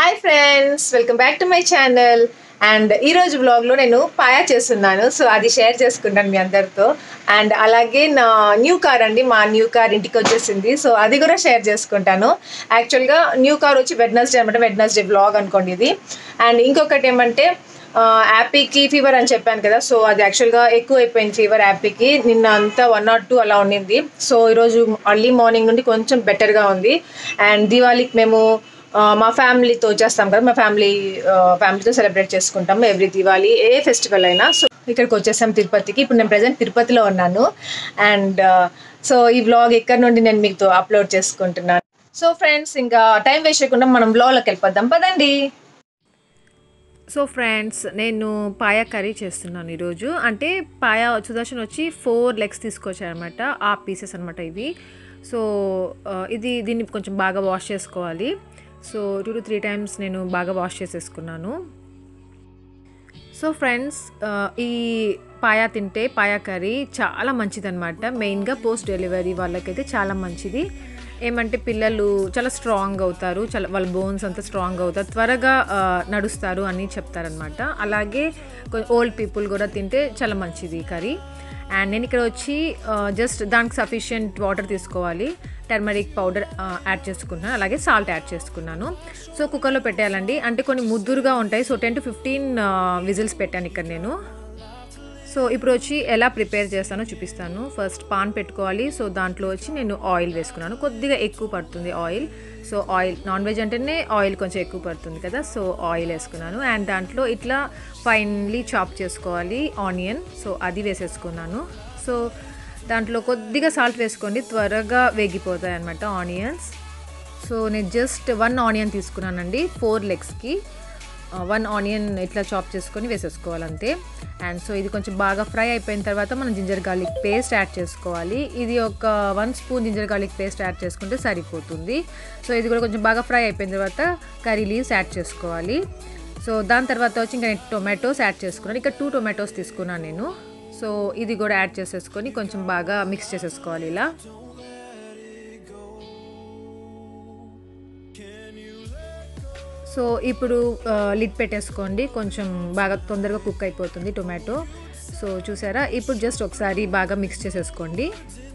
Hi friends welcome back to my channel and ఈ రోజు వ్లాగ్లో నేను పాయా చేస్తున్నాను సో అది షేర్ చేసుకుంటాను మీ అందరితో అండ్ అలాగే నా న్యూ కార్ అండి మా న్యూ కార్ ఇంటికి వచ్చేసింది సో అది కూడా షేర్ చేసుకుంటాను యాక్చువల్గా న్యూ కార్ వచ్చి వెడ్నెస్డే అనమాట వెడ్నెస్డే వ్లాగ్ అనుకోండి ఇది అండ్ ఇంకొకటి ఏమంటే యాపీకి ఫీవర్ అని చెప్పాను కదా సో అది యాక్చువల్గా ఎక్కువ అయిపోయింది ఫీవర్ యాపీకి నిన్న అంతా వన్ నాట్ టూ అలా ఉండింది సో ఈరోజు అర్లీ మార్నింగ్ నుండి కొంచెం బెటర్గా ఉంది అండ్ దివాళీకి మేము ఆ, మా ఫ్యామిలీతో చేస్తాం కదా మా ఫ్యామిలీ ఫ్యామిలీతో సెలబ్రేట్ చేసుకుంటాం ఎవ్రీ దివాళీ ఏ ఫెస్టివల్ అయినా సో ఇక్కడికి వచ్చేసాం తిరుపతికి ఇప్పుడు నేను ప్రజెంట్ తిరుపతిలో ఉన్నాను అండ్ సో ఈ వ్లాగ్ ఇక్కడ నుండి నేను మీతో అప్లోడ్ చేసుకుంటున్నాను సో ఫ్రెండ్స్ ఇంకా టైం వేస్ట్ చేయకుండా మనం వ్లాగ్లోకి వెళ్ళిపోద్దాం పదండి సో ఫ్రెండ్స్ నేను పాయా కర్రీ చేస్తున్నాను ఈరోజు అంటే పాయా సుదర్శన్ వచ్చి ఫోర్ లెగ్స్ తీసుకొచ్చారనమాట ఆ పీసెస్ అనమాట ఇవి సో ఆ, ఇది దీన్ని కొంచెం బాగా వాష్ చేసుకోవాలి so two to three times నేను బాగా వాష్ చేసేసుకున్నాను సో ఫ్రెండ్స్ ఆ, ఈ పాయా తింటే పాయా కర్రీ చాలా మంచిదన్నమాట మెయిన్గా పోస్ట్ డెలివరీ వాళ్ళకైతే చాలా మంచిది ఏమంటే పిల్లలు చాలా స్ట్రాంగ్ అవుతారు చాలా వాళ్ళ బోన్స్ అంతా స్ట్రాంగ్ అవుతారు త్వరగా ఆ, నడుస్తారు అని చెప్తారనమాట అలాగే ఓల్డ్ పీపుల్ కూడా తింటే చాలా మంచిది ఈ కర్రీ అండ్ నేను ఇక్కడ వచ్చి జస్ట్ దానికి సఫిషియంట్ వాటర్ తీసుకోవాలి టర్మరిక్ పౌడర్ యాడ్ చేసుకున్నాను అలాగే సాల్ట్ యాడ్ చేసుకున్నాను సో కుక్కర్లో పెట్టేయాలండి అంటే కొన్ని ముద్దురుగా ఉంటాయి so ten to fifteen whistles పెట్టాను ఇక్కడ నేను సో ఇప్పుడు వచ్చి ఎలా ప్రిపేర్ చేస్తానో చూపిస్తాను ఫస్ట్ పాన్ పెట్టుకోవాలి సో దాంట్లో వచ్చి నేను ఆయిల్ వేసుకున్నాను కొద్దిగా ఎక్కువ పడుతుంది oil so oil non veg అంటేనే ఆయిల్ కొంచెం ఎక్కువ పడుతుంది కదా సో ఆయిల్ వేసుకున్నాను అండ్ దాంట్లో ఇట్లా ఫైన్లీ చాప్ చేసుకోవాలి ఆనియన్ సో అది వేసేసుకున్నాను సో దాంట్లో కొద్దిగా సాల్ట్ వేసుకోండి త్వరగా వేగిపోతాయి అన్నమాట ఆనియన్స్ సో నేను జస్ట్ వన్ ఆనియన్ తీసుకున్నానండి ఫోర్ లెగ్స్కి వన్ ఆనియన్ ఇట్లా చాప్ చేసుకొని వేసేసుకోవాలి అంతే అండ్ సో ఇది కొంచెం బాగా ఫ్రై అయిపోయిన తర్వాత మనం జింజర్ గార్లిక్ పేస్ట్ యాడ్ చేసుకోవాలి ఇది ఒక one spoon ginger garlic paste add చేసుకుంటే సరిపోతుంది సో ఇది కూడా కొంచెం బాగా ఫ్రై అయిపోయిన తర్వాత కర్రీ లీవ్స్ యాడ్ చేసుకోవాలి సో దాని తర్వాత వచ్చి ఇంకా నేను టొమాటోస్ యాడ్ చేసుకున్నాను ఇక్కడ టూ టొమాటోస్ తీసుకున్నాను నేను సో ఇది కూడా యాడ్ చేసేసుకొని కొంచెం బాగా మిక్స్ చేసేసుకోవాలి ఇలా సో ఇప్పుడు లిడ్ పెట్టేసుకోండి కొంచెం బాగా తొందరగా కుక్ అయిపోతుంది టొమాటో సో చూసారా ఇప్పుడు జస్ట్ ఒకసారి బాగా మిక్స్ చేసేసుకోండి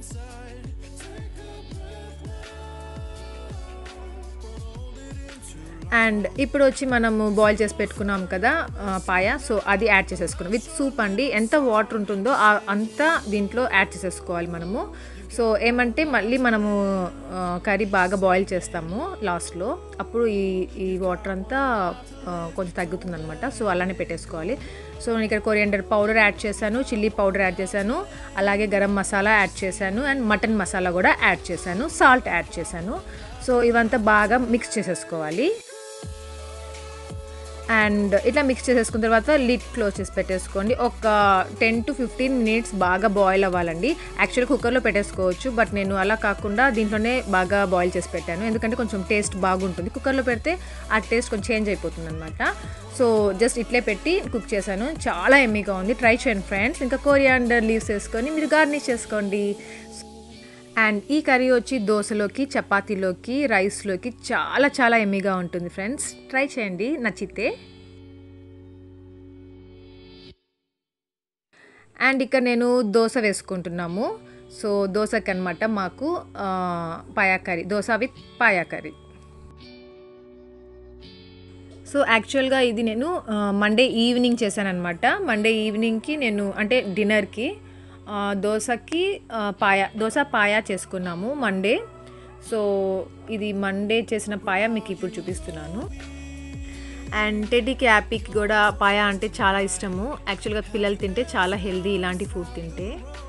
అండ్ ఇప్పుడు వచ్చి మనము బాయిల్ చేసి పెట్టుకున్నాం కదా ఆ, పాయ సో అది యాడ్ చేసేసుకున్నాం విత్ సూప్ అండి ఎంత వాటర్ ఉంటుందో ఆ- అంతా దీంట్లో యాడ్ చేసేసుకోవాలి మనము సో ఏమంటే మళ్ళీ మనము కర్రీ బాగా బాయిల్ చేస్తాము లాస్ట్లో అప్పుడు ఈ ఈ వాటర్ అంతా ఆ, కొంచెం తగ్గుతుంది అనమాట సో అలానే పెట్టేసుకోవాలి సో నేను ఇక్కడ కొరియండర్ పౌడర్ యాడ్ చేశాను చిల్లీ పౌడర్ యాడ్ చేశాను అలాగే గరం మసాలా యాడ్ చేశాను అండ్ మటన్ మసాలా కూడా యాడ్ చేశాను సాల్ట్ యాడ్ చేశాను సో ఇవంతా బాగా మిక్స్ చేసేసుకోవాలి అండ్ ఇట్లా మిక్స్ చేసేసుకున్న తర్వాత లిడ్ క్లోజ్ చేసి పెట్టేసుకోండి ఒక టెన్ టు ఫిఫ్టీన్ మినిట్స్ బాగా బాయిల్ అవ్వాలండి యాక్చువల్ కుక్కర్లో పెట్టేసుకోవచ్చు బట్ నేను అలా కాకుండా దీంట్లోనే బాగా బాయిల్ చేసి పెట్టాను ఎందుకంటే కొంచెం టేస్ట్ బాగుంటుంది కుక్కర్లో పెడితే ఆ టేస్ట్ కొంచెం చేంజ్ అయిపోతుంది అనమాట సో జస్ట్ ఇట్లే పెట్టి కుక్ చేశాను చాలా ఎమ్మీగా ఉంది ట్రై చేయండి ఫ్రెండ్స్ ఇంకా కోరియాండర్ లీవ్స్ వేసుకొని మీరు గార్నిష్ చేసుకోండి అండ్ ఈ కర్రీ వచ్చి దోశలోకి చపాతీలోకి రైస్లోకి చాలా చాలా ఎమ్మీగా ఉంటుంది ఫ్రెండ్స్ ట్రై చేయండి నచ్చితే అండ్ ఇక్కడ నేను దోశ వేసుకుంటున్నాము సో దోశకి అనమాట మాకు ఆ, paya curry dosa with paya curry so యాక్చువల్గా ఇది నేను మండే ఈవినింగ్ చేశానమాట మండే ఈవినింగ్కి నేను అంటే డిన్నర్కి ఆ, దోశకి ఆ, పాయా దోశ పాయా చేసుకున్నాము మండే సో ఇది మండే చేసిన పాయా మీకు ఇప్పుడు చూపిస్తున్నాను అండ్ టెడ్డీకి యాపీకి కూడా పాయా అంటే చాలా ఇష్టము యాక్చువల్గా పిల్లలు తింటే చాలా హెల్దీ ఇలాంటి ఫుడ్ తింటే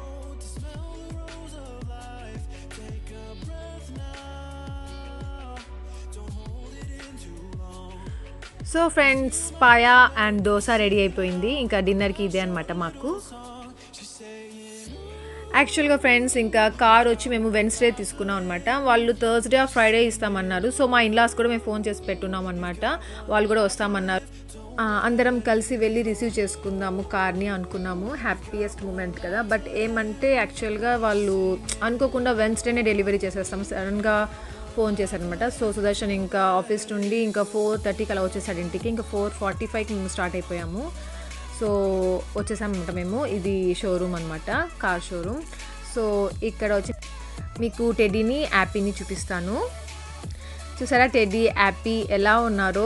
so friends paya and dosa ready అయిపోయింది ఇంకా డిన్నర్కి ఇదే అనమాట మాకు యాక్చువల్గా ఫ్రెండ్స్ ఇంకా కార్ వచ్చి మేము వెన్స్డే తీసుకున్నాం అనమాట వాళ్ళు థర్స్డే ఆర్ ఫ్రైడే ఇస్తామన్నారు సో మా ఇన్లాస్ కూడా మేము ఫోన్ చేసి పెట్టున్నాం అనమాట వాళ్ళు కూడా వస్తామన్నారు ఆ, అందరం కలిసి వెళ్ళి రిసీవ్ చేసుకుందాము కార్ని అనుకున్నాము హ్యాపీయెస్ట్ మూమెంట్ కదా బట్ ఏమంటే యాక్చువల్గా వాళ్ళు అనుకోకుండా వెన్స్డేనే డెలివరీ చేసేస్తాము సడన్గా ఫోన్ చేశారనమాట సో సుదర్శన్ ఇంకా ఆఫీస్ నుండి ఇంకా ఫోర్ థర్టీకి అలా వచ్చేసాడు ఇంటికి ఇంకా ఫోర్ ఫార్టీ ఫైవ్కి మేము స్టార్ట్ అయిపోయాము సో వచ్చేసామన్నమాట మేము ఇది షోరూమ్ అనమాట కార్ షోరూమ్ సో ఇక్కడ వచ్చి మీకు టెడ్డీని యాపీని చూపిస్తాను చూసారా టెడ్డీ యాపీ ఎలా ఉన్నారో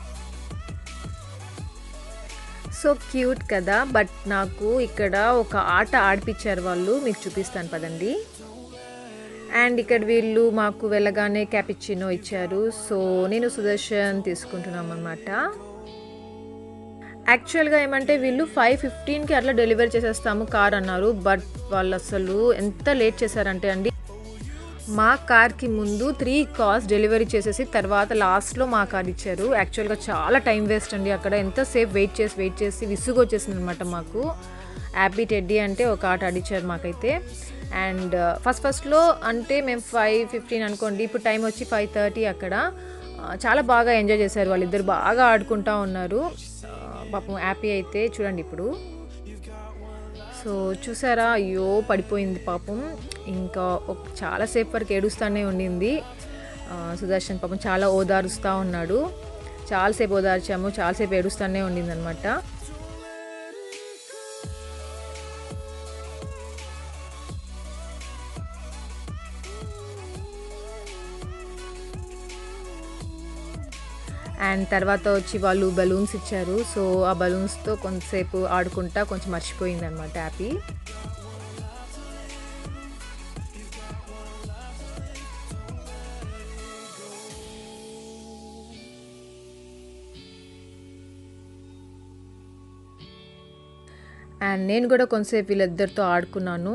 సో క్యూట్ కదా బట్ నాకు ఇక్కడ ఒక ఆట ఆడిపించారు వాళ్ళు మీకు చూపిస్తాను పదండి అండ్ ఇక్కడ వీళ్ళు మాకు వెళ్ళగానే క్యాపిచినో ఇచ్చారు సో నేను సుదర్శన్ తీసుకుంటున్నాం అనమాట యాక్చువల్గా ఏమంటే వీళ్ళు ఫైవ్ ఫిఫ్టీన్కి అట్లా డెలివరీ చేసేస్తాము కార్ అన్నారు బట్ వాళ్ళు అసలు ఎంత లేట్ చేశారంటే అండి మా కార్కి ముందు త్రీ కార్స్ డెలివరీ చేసేసి తర్వాత లాస్ట్లో మా కార్ ఇచ్చారు యాక్చువల్గా చాలా టైం వేస్ట్ అండి అక్కడ ఎంతసేపు వెయిట్ చేసి వెయిట్ చేసి విసుగు వచ్చేసింది అనమాట మాకు యాపీ టెడ్డీ అంటే ఒక ఆట ఆడిచ్చారు మాకైతే అండ్ ఫస్ట్ ఫస్ట్లో అంటే మేము ఫైవ్ ఫిఫ్టీన్ అనుకోండి ఇప్పుడు టైం వచ్చి ఫైవ్ థర్టీ అక్కడ ఆ, చాలా బాగా ఎంజాయ్ చేశారు వాళ్ళిద్దరు బాగా ఆడుకుంటా ఉన్నారు ఆ, పాపం హ్యాపీ అయితే చూడండి ఇప్పుడు సో చూసారా అయ్యో పడిపోయింది పాపం ఇంకా ఒక చాలాసేపు వరకు ఏడుస్తూనే ఉండింది ఆ, సుదర్శన్ పాపం చాలా ఓదారుస్తూ ఉన్నాడు చాలాసేపు ఓదార్చాము చాలాసేపు ఏడుస్తూనే ఉండింది అనమాట అండ్ తర్వాత వచ్చి వాళ్ళు బలూన్స్ ఇచ్చారు సో ఆ బలూన్స్తో కొంతసేపు ఆడుకుంటా కొంచెం మర్చిపోయింది అనమాట హ్యాపీ అండ్ నేను కూడా కొంతసేపు వీళ్ళిద్దరితో ఆడుకున్నాను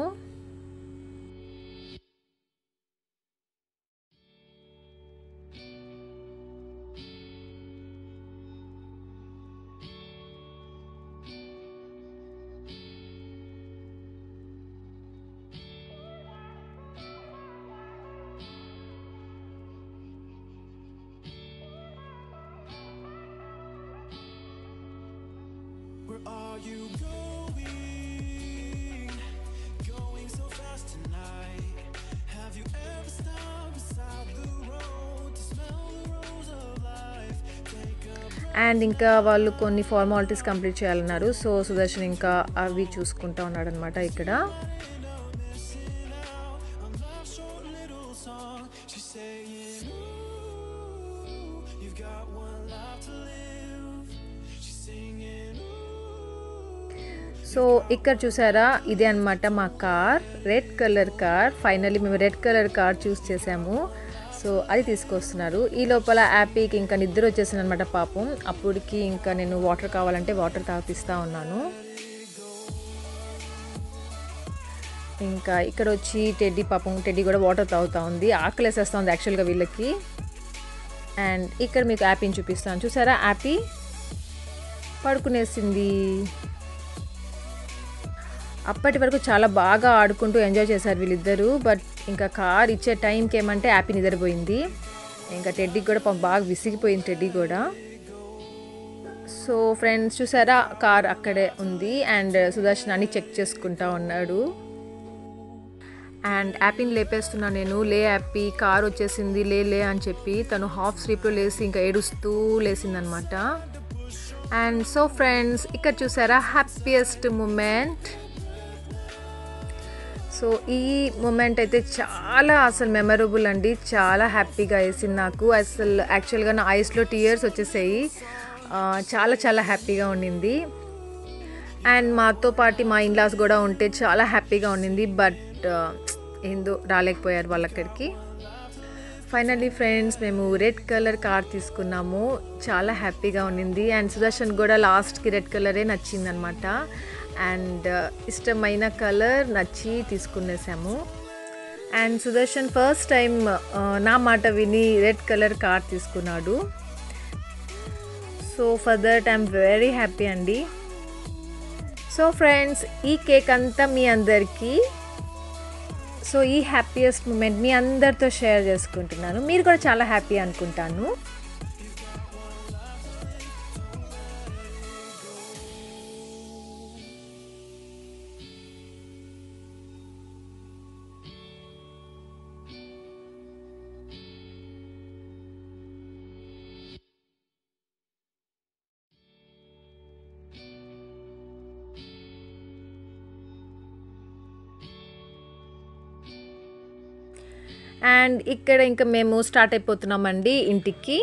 Where are you going? Going so fast tonight. Have you ever stopped beside the road to smell the rose of life? Take a and ఇంకా వాళ్ళు కొన్ని ఫార్మాలిటీస్ కంప్లీట్ చేయాలన్నారు సో సుదర్శన్ ఇంకా అవి చూసుకుంటా ఉన్నాడు అనమాట ఇక్కడ short little song. She's saying, Ooh, you've got one life to live. She's singing, Ooh. So ఇక్కడ చూసారా ఇదే అనమాట మా car red colour car finally మేము రెడ్ కలర్ కార్ చూస్ చేసాము సో అది తీసుకొస్తున్నారు ఈ లోపల యాపీకి ఇంకా నిద్ర వచ్చేసింది అనమాట పాపం అప్పటికి ఇంకా నేను వాటర్ కావాలంటే వాటర్ తాపిస్తూ ఉన్నాను ఇంకా ఇక్కడ వచ్చి టెడ్డీ పాపం టెడ్డీ కూడా వాటర్ తాగుతూ ఉంది ఆకలి వేసేస్తూ ఉంది యాక్చువల్గా వీళ్ళకి అండ్ ఇక్కడ మీకు యాపీని చూపిస్తాను చూసారా యాపీ పడుకునేసింది అప్పటి వరకు చాలా బాగా ఆడుకుంటూ ఎంజాయ్ చేశారు వీళ్ళిద్దరూ బట్ ఇంకా కార్ ఇచ్చే టైంకి ఏమంటే హ్యాపీ నిద్రపోయింది ఇంకా టెడ్డీకి కూడా పాపం బాగా విసిగిపోయింది టెడ్డీ కూడా సో ఫ్రెండ్స్ చూసారా కార్ అక్కడే ఉంది అండ్ సుదర్శన్ అన్ని చెక్ చేసుకుంటా ఉన్నాడు అండ్ యాపీని లేపేస్తున్నా నేను లే యాపీ కార్ వచ్చేసింది లే లే అని చెప్పి తను హాఫ్ స్లీప్లో లేసి ఇంకా ఏడుస్తూ లేసిందనమాట అండ్ సో ఫ్రెండ్స్ ఇక్కడ చూసారా హ్యాపీయెస్ట్ మూమెంట్ సో ఈ మూమెంట్ అయితే చాలా అసలు మెమరబుల్ అండి చాలా హ్యాపీగా వేసింది నాకు అసలు యాక్చువల్గా నా ఐస్లో టీయర్స్ వచ్చేసాయి ఆ, చాలా చాలా హ్యాపీగా ఉండింది అండ్ మాతో పాటు మా ఇన్లాస్ కూడా ఉంటే చాలా హ్యాపీగా ఉండింది బట్ ఏందో రాలేకపోయారు వాళ్ళు అక్కడికి ఫైనల్లీ ఫ్రెండ్స్ మేము రెడ్ కలర్ కార్ తీసుకున్నాము చాలా హ్యాపీగా ఉండింది అండ్ సుదర్శన్ కూడా లాస్ట్కి రెడ్ కలరే నచ్చింది అనమాట అండ్ ఇష్టమైన కలర్ నచ్చి తీసుకునేసాము అండ్ సుదర్శన్ ఫస్ట్ టైం నా మాట విని రెడ్ కలర్ కార్ తీసుకున్నాడు so for that I'm very happy అండి సో ఫ్రెండ్స్ ఈ కేక్ అంతా మీ అందరికీ సో ఈ హ్యాపీయెస్ట్ మూమెంట్ మీ అందరితో షేర్ చేసుకుంటున్నాను మీరు కూడా చాలా హ్యాపీ అనుకుంటాను అండ్ ఇక్కడ ఇంకా మేము స్టార్ట్ అయిపోతున్నామండి ఇంటికి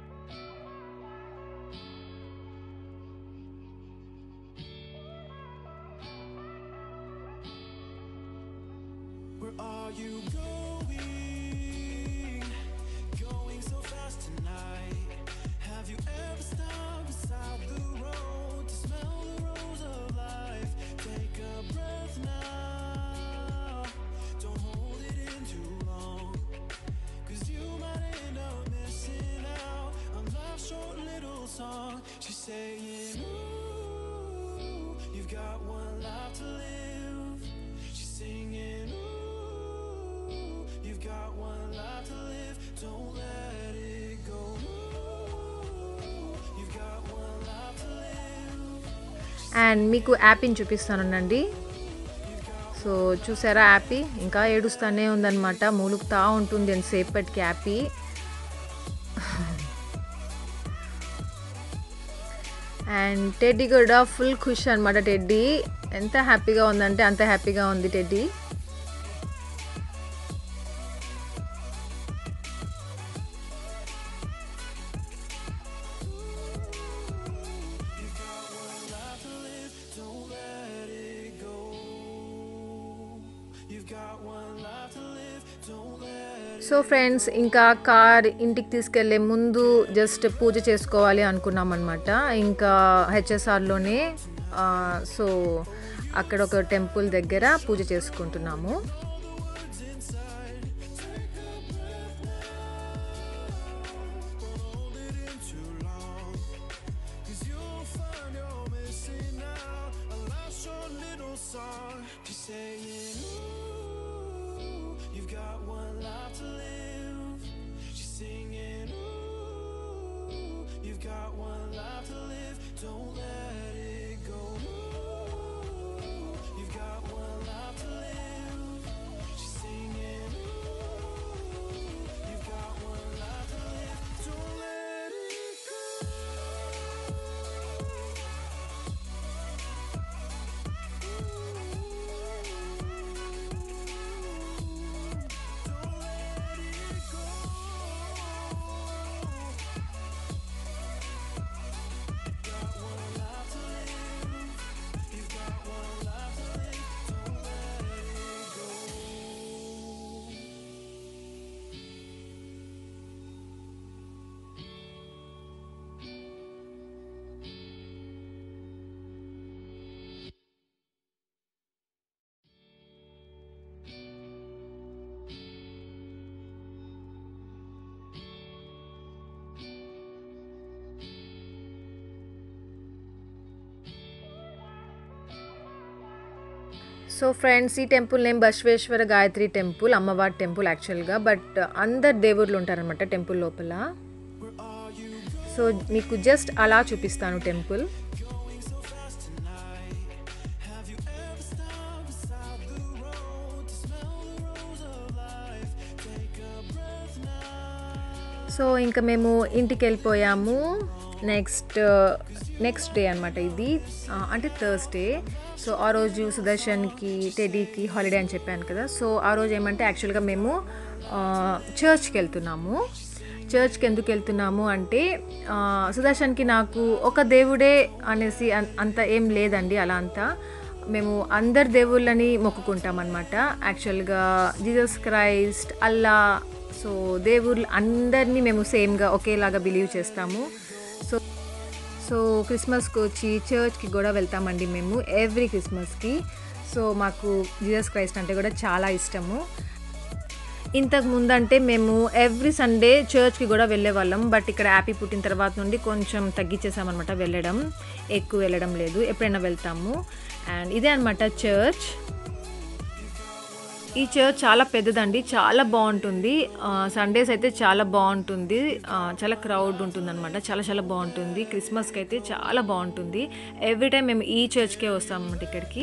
Where are you going? Going so fast tonight. Have you ever stopped beside the road to smell the rose of life? Take a breath now. Don't hold it in too long. Cause you might end up missing out on life's short little song. She's saying, Ooh, you've got one life to live. She's singing, Ooh, you've got one life to live. Don't let it go. Ooh, you've got one life to live. And మీకు యాపీని చూపిస్తానండి so చూసారా యాపీ ఇంకా ఏడుస్తానే ఉందన్నమాట మూలుగుతా ఉంటుంది ఎంతసేపటికి Yappy and Teddy కూడా ఫుల్ ఖుష్ అనమాట టెడ్డీ ఎంత హ్యాపీగా ఉందంటే అంత హ్యాపీగా ఉంది Teddy Don't let it go. You've got one life to live. Don't let so friends ఇంకా కార్ ఇంటికి తీసుకెళ్లే ముందు జస్ట్ పూజ చేసుకోవాలి అనుకున్నాం అనమాట ఇంకా హెచ్ఎస్ఆర్లోనే సో అక్కడ ఒక టెంపుల్ దగ్గర పూజ చేసుకుంటున్నాము too long. Cause you'll find you're missing out. A last short little song. She's saying, Ooh, you've got one life to live. She's singing, Ooh, you've got one life to live. Don't let it go. Ooh, you've got one life to live. She's singing, Ooh, you've got one life to live. Don't let it go. Don't let it go. Got one life to live. You've got one life to live. Don't let it go. So friends ఈ temple name Basaveshwara Gayatri temple అమ్మవారి temple యాక్చువల్గా but అందరు దేవుళ్ళు ఉంటారనమాట temple లోపల so మీకు just అలా చూపిస్తాను టెంపుల్ సో ఇంకా మేము ఇంటికి వెళ్ళిపోయాము నెక్స్ట్ నెక్స్ట్ డే అనమాట ఇది ఆ, అంటే థర్స్డే సో ఆ రోజు సుదర్శన్కి టెడీకి హాలిడే అని చెప్పాను కదా సో ఆ రోజు ఏమంటే యాక్చువల్గా మేము చర్చ్కి వెళ్తున్నాము చర్చ్కి ఎందుకు వెళ్తున్నాము అంటే ఆ, సుదర్శన్కి నాకు ఒక దేవుడే అనేసి అన్- అంత ఏం లేదండి అలా అంతా మేము అందరు దేవుళ్ళని మొక్కుకుంటాం అనమాట యాక్చువల్గా జీసస్ క్రైస్ట్ అల్లా సో దేవుళ్ళు అందరినీ మేము సేమ్గా ఒకేలాగా బిలీవ్ చేస్తాము సో సో క్రిస్మస్కి వచ్చి చర్చ్కి కూడా వెళ్తామండి మేము ఎవ్రీ క్రిస్మస్కి సో మాకు జీసస్ క్రైస్ట్ అంటే కూడా చాలా ఇష్టము ఇంతకు ముందంటే మేము ఎవ్రీ సండే చర్చ్కి కూడా వెళ్ళే వాళ్ళం బట్ ఇక్కడ యాపీ పుట్టిన తర్వాత నుండి కొంచెం తగ్గించేసామన్నమాట వెళ్ళడం ఎక్కువ వెళ్ళడం లేదు ఎప్పుడైనా వెళ్తాము అండ్ ఇదే అనమాట చర్చ్ ఈ చర్చ్ చాలా పెద్దదండి చాలా బాగుంటుంది సండేస్ అయితే చాలా బాగుంటుంది ఆ, చాలా క్రౌడ్ ఉంటుంది అనమాట చాలా చాలా బాగుంటుంది క్రిస్మస్కి అయితే చాలా బాగుంటుంది ఎవ్రీ టైం మేము ఈ చర్చ్కే వస్తాం అనమాట ఇక్కడికి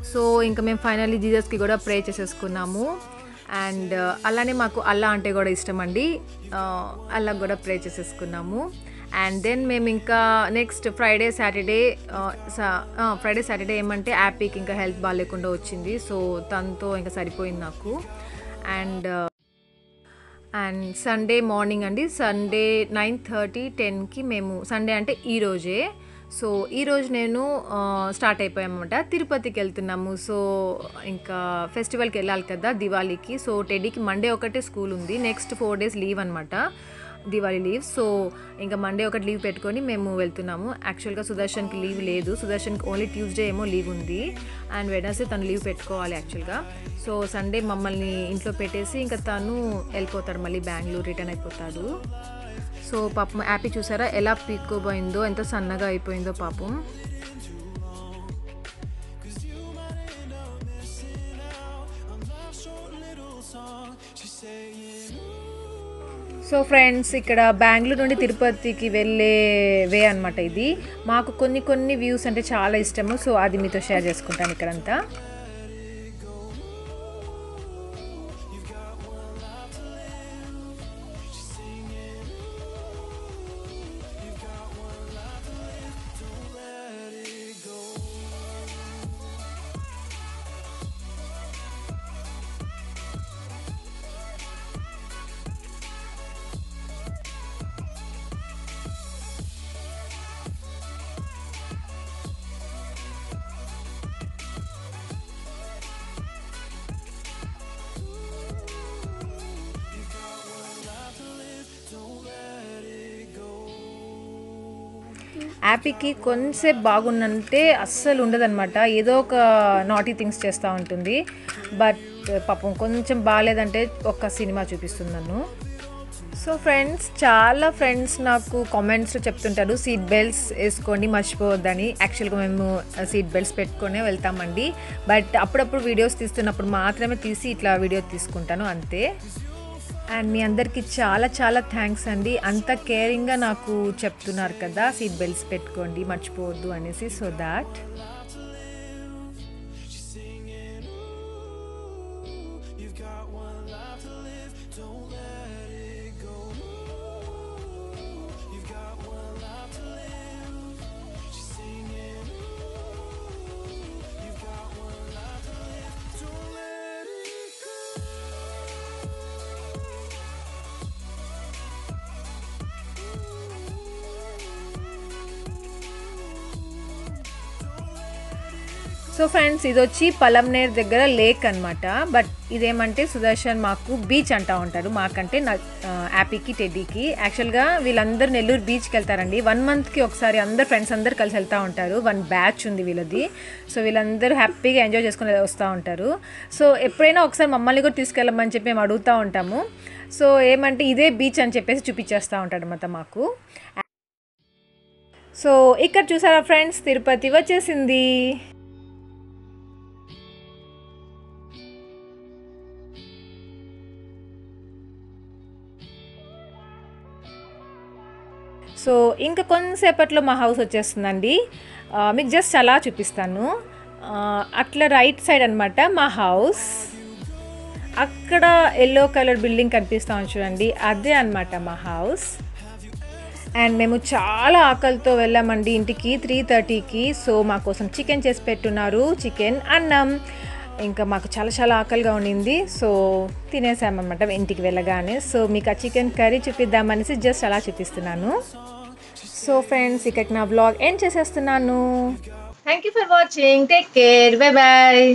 సో ఇంకా మేము ఫైనల్లీ జీసస్కి కూడా ప్రే చేసేసుకున్నాము అండ్ అలానే మాకు అల్లా అంటే కూడా ఇష్టం అండి అల్లా కూడా ప్రే చేసేసుకున్నాము అండ్ దెన్ మేము ఇంకా next Friday Saturday Friday Saturday ఏమంటే యాపీకి ఇంకా హెల్త్ బాగాలేకుండా వచ్చింది సో తనతో ఇంకా సరిపోయింది నాకు అండ్ అండ్ సండే మార్నింగ్ అండి సండే నైన్ థర్టీ టెన్కి మేము సండే అంటే ఈరోజే సో ఈరోజు నేను స్టార్ట్ అయిపోయామన్నమాట తిరుపతికి వెళ్తున్నాము సో ఇంకా ఫెస్టివల్కి వెళ్ళాలి కదా దివాళీకి సో టెడీకి మండే ఒకటే స్కూల్ ఉంది నెక్స్ట్ ఫోర్ డేస్ లీవ్ అనమాట దివాళీ లీవ్ సో ఇంకా మండే ఒకటి లీవ్ పెట్టుకొని మేము వెళ్తున్నాము యాక్చువల్గా సుదర్శన్కి లీవ్ లేదు సుదర్శన్కి ఓన్లీ ట్యూస్డే ఏమో లీవ్ ఉంది అండ్ వెనస్డే తను లీవ్ పెట్టుకోవాలి యాక్చువల్గా సో సండే మమ్మల్ని ఇంట్లో పెట్టేసి ఇంకా తను వెళ్ళిపోతాడు మళ్ళీ బెంగళూరు రిటర్న్ అయిపోతాడు సో పాపం యాపీ చూసారా ఎలా పీక్కోపోయిందో ఎంత సన్నగా అయిపోయిందో పాపం సో ఫ్రెండ్స్ ఇక్కడ బెంగళూరు నుండి తిరుపతికి వెళ్ళే వే అనమాట ఇది మాకు కొన్ని కొన్ని వ్యూస్ అంటే చాలా ఇష్టము సో అది మీతో షేర్ చేసుకుంటాను ఇక్కడంతా యాపీకి కొంచెంసేపు బాగున్నంటే అస్సలు ఉండదన్నమాట ఏదో ఒక నాటీ థింగ్స్ చేస్తూ ఉంటుంది బట్ పాపం కొంచెం బాగాలేదంటే ఒక సినిమా చూపిస్తుంది నన్ను సో ఫ్రెండ్స్ చాలా ఫ్రెండ్స్ నాకు కామెంట్స్లో చెప్తుంటారు సీట్ బెల్ట్స్ వేసుకోండి మర్చిపోవద్దని యాక్చువల్గా మేము సీట్ బెల్ట్స్ పెట్టుకునే వెళ్తామండి బట్ అప్పుడప్పుడు వీడియోస్ తీస్తున్నప్పుడు మాత్రమే తీసి ఇట్లా వీడియో తీసుకుంటాను అంతే అండ్ మీ అందరికీ చాలా చాలా థ్యాంక్స్ అండి అంత కేరింగ్గా నాకు చెప్తున్నారు కదా సీట్ బెల్ట్స్ పెట్టుకోండి మర్చిపోవద్దు అనేసి సో దాట్ సో ఫ్రెండ్స్ ఇది వచ్చి పలంనేర్ దగ్గర లేక్ అనమాట బట్ ఇదేమంటే సుదర్శన్ మాకు బీచ్ అంటా ఉంటారు మాకంటే నా యాపీకి టెడ్డీకి యాక్చువల్గా వీళ్ళందరూ నెల్లూరు బీచ్కి వెళ్తారండి వన్ మంత్కి ఒకసారి అందరు ఫ్రెండ్స్ అందరు కలిసి వెళ్తూ ఉంటారు వన్ బ్యాచ్ ఉంది వీళ్ళది సో వీళ్ళందరూ హ్యాపీగా ఎంజాయ్ చేసుకుని వస్తూ ఉంటారు సో ఎప్పుడైనా ఒకసారి మమ్మల్ని కూడా తీసుకెళ్ళమని చెప్పి మేము అడుగుతూ ఉంటాము సో ఏమంటే ఇదే బీచ్ అని చెప్పేసి చూపించేస్తూ ఉంటాడు అనమాట మాకు సో ఇక్కడ చూసారా ఫ్రెండ్స్ తిరుపతి వచ్చేసింది సో ఇంకా కొంతసేపట్లో మా హౌస్ వచ్చేస్తుందండి ఆ, మీకు జస్ట్ అలా చూపిస్తాను ఆ, అట్లా రైట్ సైడ్ అనమాట మా హౌస్ అక్కడ ఎల్లో కలర్ బిల్డింగ్ కనిపిస్తాం చూడండి అదే అనమాట మా హౌస్ అండ్ మేము చాలా ఆకలితో వెళ్ళామండి ఇంటికి త్రీ థర్టీకి సో మా కోసం చికెన్ చేసి పెట్టున్నారు చికెన్ అన్నం ఇంకా మాకు చాలా చాలా ఆకలిగా ఉండింది సో తినేసామన్నమాట ఇంటికి వెళ్ళగానే సో మీకు ఆ చికెన్ కర్రీ చూపిద్దామనేసి జస్ట్ అలా చూపిస్తున్నాను సో ఫ్రెండ్స్ ఇక్కడ నా బ్లాగ్ ఎండ్ చేసేస్తున్నాను thank you for watching take care bye bye